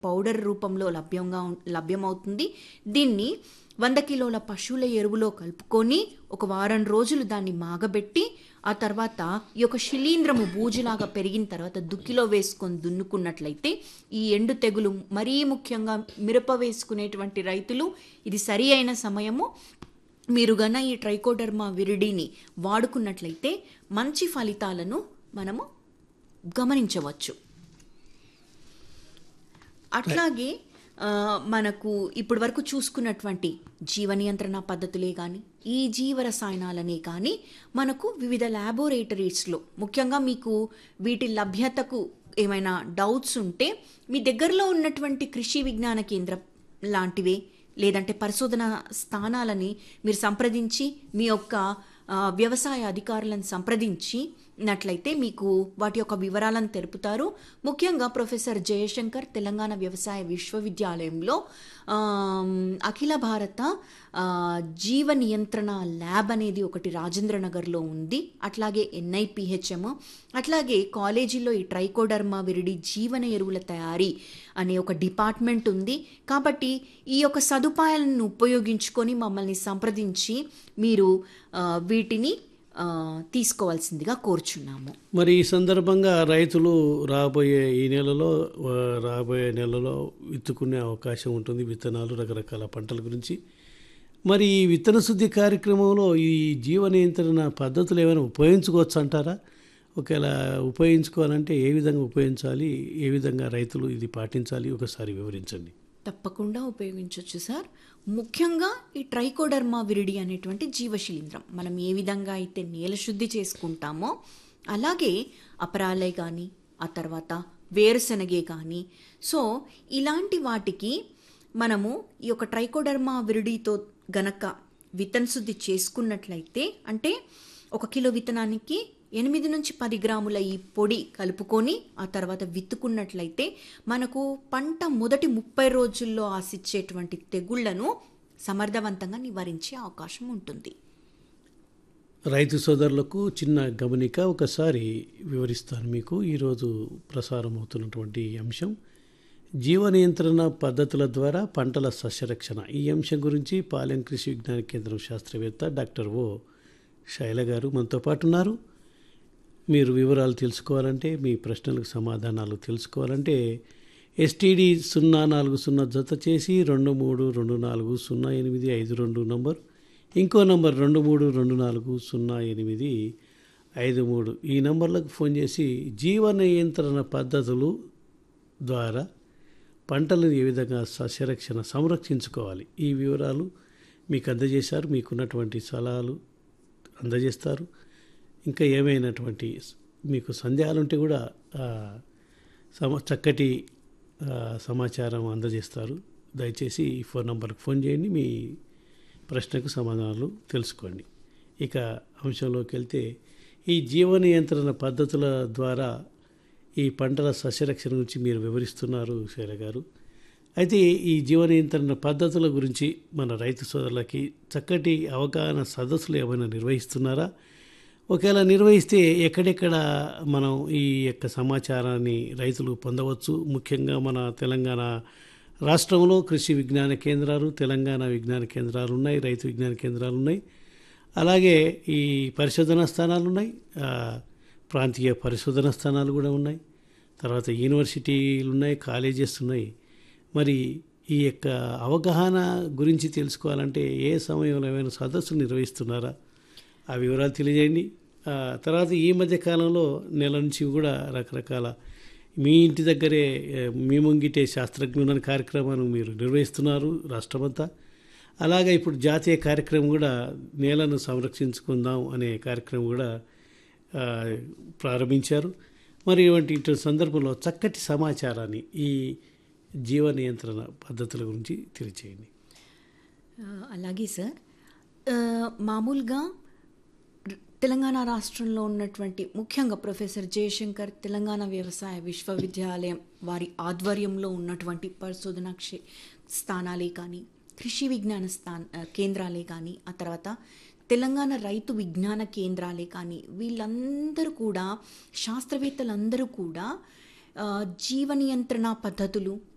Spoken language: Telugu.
పౌడర్ రూపంలో లభ్యంగా ఉం- లభ్యమవుతుంది దీన్ని వంద కిలోల పశువుల ఎరువులో కలుపుకొని ఒక వారం రోజులు దాన్ని మాగబెట్టి ఆ తర్వాత ఈ యొక్క శిలీంధ్రము బూజులాగా పెరిగిన తర్వాత దుక్కిలో వేసుకొని దున్నుకున్నట్లయితే ఈ ఎండు తెగులు మరీ ముఖ్యంగా మిరప వేసుకునేటువంటి రైతులు ఇది సరి అయిన సమయము మీరు గన ఈ ట్రైకోడర్మా విరిడిని వాడుకున్నట్లయితే మంచి ఫలితాలను మనము గమనించవచ్చు అట్లాగే ఆ, మనకు ఇప్పటి వరకు చూసుకున్నటువంటి జీవ నియంత్రణ పద్ధతులే కానీ ఈ జీవ రసాయనాలనే కానీ మనకు వివిధ ల్యాబొరేటరీస్లో ముఖ్యంగా మీకు వీటి లభ్యతకు ఏమైనా డౌట్స్ ఉంటే మీ దగ్గరలో ఉన్నటువంటి కృషి విజ్ఞాన కేంద్రం లాంటివే లేదంటే పరిశోధన స్థానాలని మీరు సంప్రదించి మీ యొక్క ఆ, వ్యవసాయ అధికారులను సంప్రదించి నట్లయితే మీకు వాటి యొక్క వివరాలను తెలుపుతారు ముఖ్యంగా ప్రొఫెసర్ జయశంకర్ తెలంగాణ వ్యవసాయ విశ్వవిద్యాలయంలో ఆమ్, అఖిల భారత ఆ, జీవ నియంత్రణ ల్యాబ్ అనేది ఒకటి రాజేంద్ర నగర్లో ఉంది అట్లాగే ఎన్ఐపిహెచ్ఎం అట్లాగే కాలేజీలో ఈ ట్రైకోడర్మా విరిడి జీవన ఎరువుల తయారీ అనే ఒక డిపార్ట్మెంట్ ఉంది కాబట్టి ఈ యొక్క సదుపాయాలను ఉపయోగించుకొని మమ్మల్ని సంప్రదించి మీరు ఆ, వీటిని ఆ, తీసుకోవాల్సిందిగా కోరుచున్నాము మరి ఈ సందర్భంగా రైతులు రాబోయే ఈ నెలలో ఆ, రాబోయే నెలలో విత్తుకునే అవకాశం ఉంటుంది విత్తనాలు రకరకాల పంటల గురించి మరి ఈ విత్తన శుద్ధి కార్యక్రమంలో ఈ జీవ నియంత్రణ పద్ధతులు ఏమైనా ఉపయోగించుకోవచ్చు అంటారా ఒకవేళ ఉపయోగించుకోవాలంటే ఏ విధంగా ఉపయోగించాలి ఏ విధంగా రైతులు ఇది పాటించాలి ఒకసారి వివరించండి తప్పకుండా ఉపయోగించవచ్చు సార్ ముఖ్యంగా ఈ ట్రైకోడర్మా విరిడి అనేటువంటి జీవశిలీంద్రం మనం ఏ విధంగా అయితే నేల శుద్ధి చేసుకుంటామో అలాగే అపరాలే కానీ ఆ తర్వాత వేరుశనగే కానీ సో ఇలాంటి వాటికి మనము ఈ యొక్క ట్రైకోడర్మా విరిడితో గనక విత్తన శుద్ధి చేసుకున్నట్లయితే అంటే ఒక కిలో విత్తనానికి ఎనిమిది నుంచి పది గ్రాముల ఈ పొడి కలుపుకొని ఆ తర్వాత విత్తుకున్నట్లయితే మనకు పంట మొదటి ముప్పై రోజుల్లో ఆశించేటువంటి తెగుళ్లను సమర్థవంతంగా నివారించే అవకాశం ఉంటుంది రైతు సోదరులకు చిన్న గమనిక ఒకసారి వివరిస్తాను మీకు ఈరోజు ప్రసారం అవుతున్నటువంటి అంశం జీవ నియంత్రణ పద్ధతుల ద్వారా పంటల సస్యరక్షణ ఈ అంశం గురించి పాలెం కృషి విజ్ఞాన కేంద్రం శాస్త్రవేత్త డాక్టర్ ఓ శైల గారు మనతో పాటు ఉన్నారు మీరు వివరాలు తెలుసుకోవాలంటే మీ ప్రశ్నలకు సమాధానాలు తెలుసుకోవాలంటే ఎస్టీడీ సున్నా నాలుగు సున్నా జత చేసి రెండు మూడు రెండు నాలుగు సున్నా ఎనిమిది ఐదు రెండు నంబర్ ఇంకో నంబర్ రెండు మూడు రెండు నాలుగు సున్నా ఎనిమిది ఐదు మూడు ఈ నంబర్లకు ఫోన్ చేసి జీవ నియంత్రణ పద్ధతులు ద్వారా పంటలను ఏ విధంగా సస్యరక్షణ సంరక్షించుకోవాలి ఈ వివరాలు మీకు అందజేశారు మీకున్నటువంటి సలహాలు అందజేస్తారు ఇంకా ఏమైనటువంటి మీకు సందేహాలు ఉంటే కూడా ఆ, సమ చక్కటి ఆ, సమాచారం అందజేస్తారు దయచేసి ఈ ఫోన్ నంబర్కి ఫోన్ చేయండి మీ ప్రశ్నకు సమాధానాలు తెలుసుకోండి ఇక అంశంలోకి వెళ్తే ఈ జీవ నియంత్రణ పద్ధతుల ద్వారా ఈ పంటల సస్యరక్షణ గురించి మీరు వివరిస్తున్నారు శైల గారు అయితే ఈ జీవ నియంత్రణ పద్ధతుల గురించి మన రైతు సోదరులకి చక్కటి అవగాహన సదస్సులు ఏమైనా నిర్వహిస్తున్నారా ఒకవేళ నిర్వహిస్తే ఎక్కడెక్కడ మనం ఈ యొక్క సమాచారాన్ని రైతులు పొందవచ్చు ముఖ్యంగా మన తెలంగాణ రాష్ట్రంలో కృషి విజ్ఞాన కేంద్రాలు తెలంగాణ విజ్ఞాన కేంద్రాలు ఉన్నాయి రైతు విజ్ఞాన కేంద్రాలు ఉన్నాయి అలాగే ఈ పరిశోధనా స్థానాలు ఉన్నాయి ఆ, ప్రాంతీయ పరిశోధన స్థానాలు కూడా ఉన్నాయి తర్వాత యూనివర్సిటీలు ఉన్నాయి కాలేజెస్ ఉన్నాయి మరి ఈ యొక్క అవగాహన గురించి తెలుసుకోవాలంటే ఏ సమయంలో ఏమైనా సదస్సులు నిర్వహిస్తున్నారా ఆ వివరాలు తెలియజేయండి ఆ, తర్వాత ఈ మధ్య కాలంలో నెల నుంచి కూడా రకరకాల మీ ఇంటి దగ్గరే ఏ, మీ ముంగిటే శాస్త్రజ్ఞుల కార్యక్రమాన్ని మీరు నిర్వహిస్తున్నారు రాష్ట్రమంతా అలాగే ఇప్పుడు జాతీయ కార్యక్రమం కూడా నేలను సంరక్షించుకుందాం అనే కార్యక్రమం కూడా ఆ, ప్రారంభించారు మరి ఇటువంటి ఇటు సందర్భంలో చక్కటి సమాచారాన్ని ఈ జీవ నియంత్రణ పద్ధతుల గురించి తెలియచేయండి ఆ, అలాగే సార్ ఆ, మామూలుగా ర- తెలంగాణ రాష్ట్రంలో ఉన్నటువంటి ముఖ్యంగా ప్రొఫెసర్ జయశంకర్ తెలంగాణ వ్యవసాయ విశ్వవిద్యాలయం వారి ఆధ్వర్యంలో ఉన్నటువంటి పరిశోధన క్షే స్థానాలే కానీ కృషి విజ్ఞాన స్థాన ఆ, కేంద్రాలే కానీ ఆ తర్వాత తెలంగాణ రైతు విజ్ఞాన కేంద్రాలే కానీ వీళ్ళందరూ కూడా శాస్త్రవేత్తలందరూ కూడా ఆ, జీవ నియంత్రణ పద్ధతులు